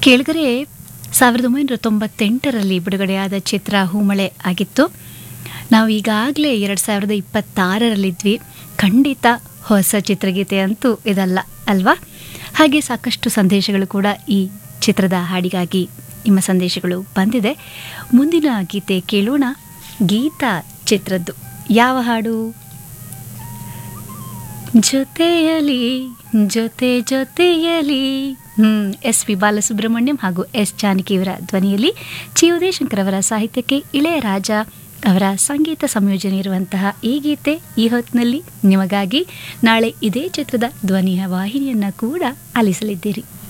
ಕೇಳಿದರೆ ಸಾವಿರದ ಒಂಬೈನೂರ ತೊಂಬತ್ತೆಂಟರಲ್ಲಿ ಬಿಡುಗಡೆಯಾದ ಚಿತ್ರ ಹೂಮಳೆ ಆಗಿತ್ತು ನಾವು ಈಗಾಗಲೇ ಎರಡು ಸಾವಿರದ ಇಪ್ಪತ್ತಾರರಲ್ಲಿದ್ವಿ ಖಂಡಿತ ಹೊಸ ಚಿತ್ರಗೀತೆ ಅಂತೂ ಇದಲ್ಲ ಅಲ್ವಾ ಹಾಗೆ ಸಾಕಷ್ಟು ಸಂದೇಶಗಳು ಕೂಡ ಈ ಚಿತ್ರದ ಹಾಡಿಗಾಗಿ ನಿಮ್ಮ ಸಂದೇಶಗಳು ಬಂದಿದೆ ಮುಂದಿನ ಗೀತೆ ಕೇಳೋಣ ಗೀತಾ ಚಿತ್ರದ್ದು ಯಾವ ಹಾಡು ಜೊತೆಯಲಿ ಜೊತೆ ಜೊತೆಯಲಿ ಹ್ಮ್ ಎಸ್ ಪಿ ಬಾಲಸುಬ್ರಹ್ಮಣ್ಯಂ ಹಾಗೂ ಎಸ್ ಜಾನಕಿಯವರ ಧ್ವನಿಯಲ್ಲಿ ಚಿ ಉದಯಶಂಕರ್ ಅವರ ಸಾಹಿತ್ಯಕ್ಕೆ ಇಳೆಯರಾಜ ಅವರ ಸಂಗೀತ ಸಂಯೋಜನೆ ಇರುವಂತಹ ಈ ಗೀತೆ ಈ ಹೊತ್ತಿನಲ್ಲಿ ನಿಮಗಾಗಿ ನಾಳೆ ಇದೇ ಚಿತ್ರದ ಧ್ವನಿಯ ವಾಹಿನಿಯನ್ನ ಕೂಡ ಆಲಿಸಲಿದ್ದೀರಿ